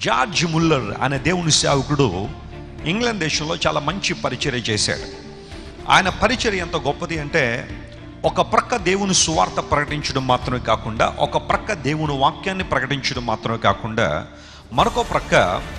George Muller అనే దేవుని సేవకుడు ఇంగ్లాండ్ దేశంలో చాలా మంచి పరిచర్య చేశాడు ఆయన పరిచర్య ఎంత గొప్పది అంటే ఒక ప్రక్క దేవుని సువార్త ప్రకటించడం మాత్రమే కాకుండా ఒక ప్రక్క దేవుని వాక్యాన్ని ప్రకటించడం మాత్రమే కాకుండా మరొక ప్రక్క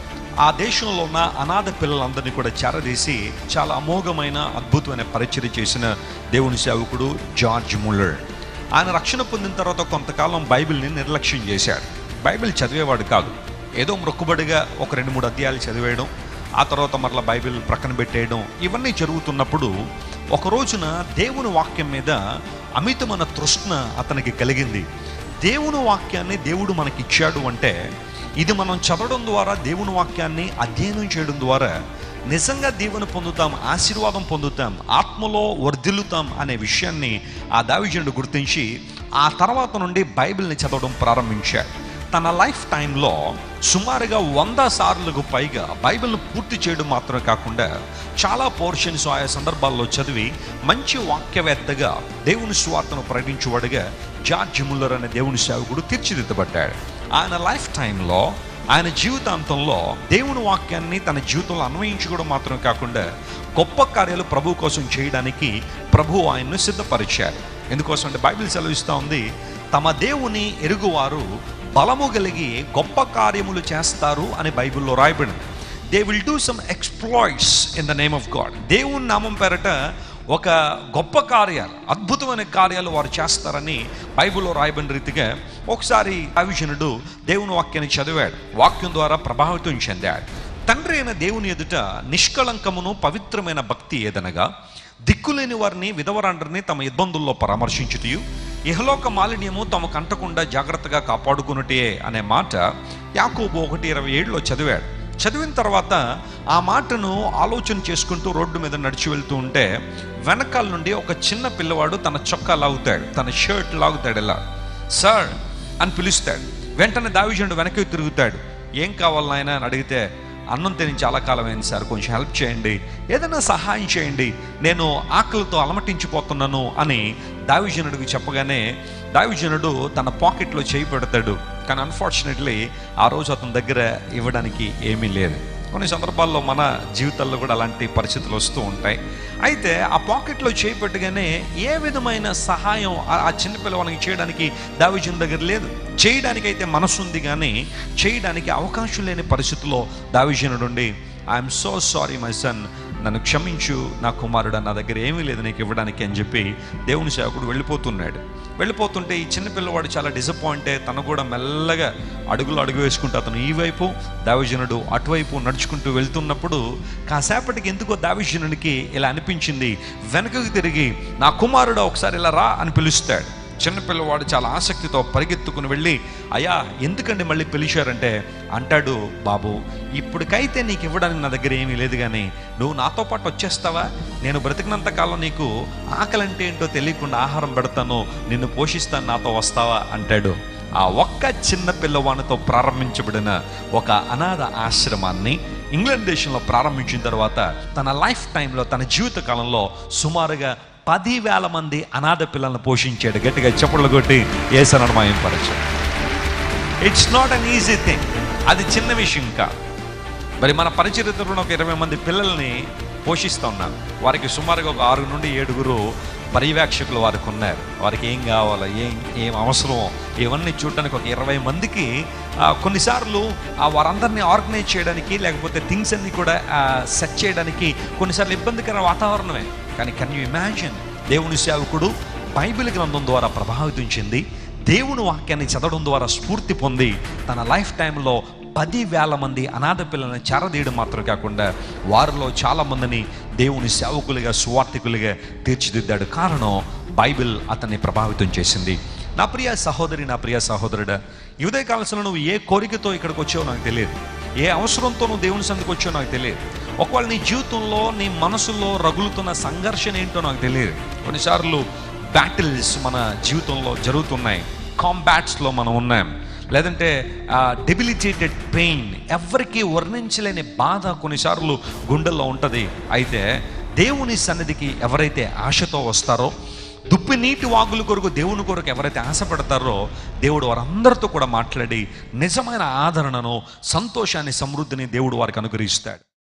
ఆ దేశంలో ఉన్న అనాథ పిల్లలందరినీ కూడా చేరదీసి చాలా అమోఘమైన అద్భుతమైన పరిచర్య చేసిన దేవుని సేవకుడు జార్జ్ ముల్లర్ ఆయన రక్షణ పొందిన తర్వాత కొంతకాలం బైబిల్ని నిర్లక్ష్యం చేశాడు బైబిల్ చదివేవాడు కాదు ఏదో మొక్కుబడిగా ఒక రెండు మూడు అధ్యాయాలు చదివేయడం ఆ తర్వాత మరలా బైబిల్ ప్రక్కన పెట్టేయడం ఇవన్నీ జరుగుతున్నప్పుడు ఒక రోజున దేవుని వాక్యం మీద అమితమైన తృష్ణ అతనికి కలిగింది దేవుని వాక్యాన్ని దేవుడు మనకి ఇచ్చాడు అంటే ఇది మనం చదవడం ద్వారా దేవుని వాక్యాన్ని అధ్యయనం చేయడం ద్వారా నిజంగా దీవెన పొందుతాం ఆశీర్వాదం పొందుతాం ఆత్మలో వర్ధిల్లుతాం అనే విషయాన్ని ఆ దావిజనుడు గుర్తించి ఆ తర్వాత నుండి బైబిల్ని చదవడం ప్రారంభించాడు తన లైఫ్ టైంలో సుమారుగా వంద సార్లకు పైగా బైబిల్ను పూర్తి చేయడం మాత్రమే కాకుండా చాలా పోర్షన్స్ ఆయా సందర్భాల్లో చదివి మంచి వాక్యవేత్తగా దేవుని స్వార్థను ప్రకటించువాడుగా జార్జ్ ముల్లర్ అనే దేవుని సేవకుడు తీర్చిదిద్దబడ్డాడు ఆయన లైఫ్ టైంలో ఆయన జీవితాంతంలో దేవుని వాక్యాన్ని తన జీవితంలో అన్వయించుకోవడం మాత్రమే కాకుండా గొప్ప కార్యాలు ప్రభు కోసం చేయడానికి ప్రభు ఆయన్ను సిద్ధపరిచారు ఎందుకోసం అంటే బైబిల్ సెలవిస్తూ ఉంది తమ దేవుని ఎరుగువారు బలము కలిగి గొప్ప కార్యములు చేస్తారు అని బైబిల్లో రాయబడింది they will do some exploits in the name of God దేవుని నామం పేరట ఒక గొప్ప కార్యాలు అద్భుతమైన కార్యాలు వారు చేస్తారని బైబిల్లో రాయబడిన రీతిగా ఒకసారి అవిజనుడు దేవుని వాక్యాన్ని చదివాడు వాక్యం ద్వారా ప్రభావితం చెందాడు తండ్రి అయిన దేవుని ఎదుట నిష్కళంకమును పవిత్రమైన భక్తి ఏదనగా దిక్కులేని వారిని విధవరాండ్రిని తమ ఇబ్బందుల్లో పరామర్శించుతూ ఇహలోక మాలిన్యము తమకు అంటకుండా జాగ్రత్తగా కాపాడుకున్నటే అనే మాట యాకోబు ఒకటి ఇరవై ఏడులో చదివాడు చదివిన తర్వాత ఆ మాటను ఆలోచన చేసుకుంటూ రోడ్డు మీద నడిచి వెళ్తూ ఉంటే వెనకాల నుండి ఒక చిన్న పిల్లవాడు తన చొక్కా లాగుతాడు తన షర్ట్ లాగుతాడు ఇలా సార్ అని పిలుస్తాడు వెంటనే దావిజండు వెనక్కి తిరుగుతాడు ఏం కావాలి నాయన అని అడిగితే అన్నం తిని చాలా కాలం అయింది సార్ కొంచెం హెల్ప్ చేయండి ఏదైనా సహాయం చేయండి నేను ఆకలితో అలమటించిపోతున్నాను అని దావిజనుడికి చెప్పగానే దావిజనుడు తన పాకెట్లో చేయి పెడతాడు కానీ అన్ఫార్చునేట్లీ ఆ రోజు అతని దగ్గర ఇవ్వడానికి ఏమీ లేదు కొన్ని సందర్భాల్లో మన జీవితాల్లో కూడా అలాంటి పరిస్థితులు వస్తూ ఉంటాయి అయితే ఆ పాకెట్లో చేయి పెట్టగానే ఏ విధమైన సహాయం ఆ- ఆ చిన్న పిల్లవానికి చేయడానికి దావిజన్ దగ్గర లేదు చేయడానికి అయితే మనసు ఉంది కానీ చేయడానికి అవకాశం లేని పరిస్థితుల్లో దావిజనుడు ఉండి I'm so sorry my son నన్ను క్షమించు నా కుమారుడు నా దగ్గర ఏమీ లేదు నీకు ఇవ్వడానికి అని చెప్పి దేవుని సేవకుడు వెళ్ళిపోతున్నాడు వెళ్ళిపోతుంటే ఈ చిన్న పిల్లవాడు చాలా డిసప్పాయింట్ అయ్యి తను కూడా మెల్లగా అడుగులు అడుగు వేసుకుంటూ అతను ఈ వైపు దావిజనుడు అటువైపు నడుచుకుంటూ వెళ్తున్నప్పుడు కాసేపటికి ఎందుకో దావిజనుడికి ఇలా అనిపించింది వెనకకు తిరిగి నా కుమారుడు ఒకసారి ఇలా రా అని పిలుస్తాడు చిన్నపిల్లవాడు చాలా ఆసక్తితో పరిగెత్తుకుని వెళ్ళి అయ్యా ఎందుకండి మళ్ళీ పిలిచారంటే అంటాడు బాబు ఇప్పటికైతే నీకు ఇవ్వడానికి నా దగ్గర ఏమీ లేదు కానీ నువ్వు నాతో పాటు వచ్చేస్తావా నేను బ్రతికినంత కాలం నీకు ఆకలి అంటే ఏంటో తెలియకుండా ఆహారం పెడతాను నిన్ను పోషిస్తాను నాతో వస్తావా అంటాడు ఆ ఒక్క చిన్న పిల్లవానితో ప్రారంభించబడిన ఒక అనాథ ఆశ్రమాన్ని ఇంగ్లాండ్ దేశంలో ప్రారంభించిన తర్వాత తన లైఫ్ టైంలో తన జీవిత కాలంలో సుమారుగా పదివేల మంది అనాథ పిల్లలను పోషించాడు గట్టిగా చెప్పులు కొట్టి ఏసనడు మాయంపరచు it's not an easy thing అది చిన్న విషయం కాదు మరి మన పరిచరిత్రలో ఒక ఇరవై మంది పిల్లల్ని పోషిస్తూ ఉన్నాను వారికి సుమారుగా ఒక ఆరు నుండి ఏడుగురు పర్యవేక్షకులు వారికి ఉన్నారు వారికి ఏం కావాలో ఏం ఏం అవసరమో ఇవన్నీ చూడడానికి ఒక ఇరవై మందికి ఆ, కొన్నిసార్లు ఆ వారందరినీ ఆర్గనైజ్ చేయడానికి లేకపోతే థింగ్స్ అన్ని కూడా సెట్ చేయడానికి కొన్నిసార్లు ఇబ్బందికర వాతావరణమే కానీ కెన్ యూ ఇమాజిన్ దేవుని సేవకుడు బైబిల్ గ్రంథం ద్వారా ప్రభావితం చెంది దేవుని వాక్యాన్ని చదవడం ద్వారా స్ఫూర్తి పొంది తన లైఫ్ టైంలో పది వేల మంది అనాథ పిల్లల్ని చేరదీయడం మాత్రం కాకుండా వారిలో చాలా మందిని దేవుని సేవకులుగా సువార్థికులుగా తీర్చిదిద్దాడు కారణం బైబిల్ అతన్ని ప్రభావితం చేసింది నా ప్రియ సహోదరి నా ప్రియ సహోదరుడా ఈ ఉదయ కాలశంలో నువ్వు ఏ కోరికతో ఇక్కడికి వచ్చావో నాకు తెలియదు ఏ అవసరంతో నువ్వు దేవుని సందుకు వచ్చావో నాకు తెలియదు ఒకవేళ నీ జీవితంలో నీ మనసులో రగులుతున్న సంఘర్షణ ఏంటో నాకు తెలియదు కొన్నిసార్లు బ్యాటిల్స్ మన జీవితంలో జరుగుతున్నాయి కాంబాట్స్లో మనం ఉన్నాం లేదంటే డెబిలిటేటెడ్ పెయిన్ ఎవరికి వర్ణించలేని బాధ కొన్నిసార్లు గుండెల్లో ఉంటుంది అయితే దేవుని సన్నిధికి ఎవరైతే ఆశతో వస్తారో దుప్పి నీటి వాగుల కొరకు దేవుని కొరకు ఎవరైతే ఆశపడతారో దేవుడు వారందరితో కూడా మాట్లాడి నిజమైన ఆదరణను సంతోషాన్ని సమృద్ధిని దేవుడు వారికి అనుగ్రహిస్తాడు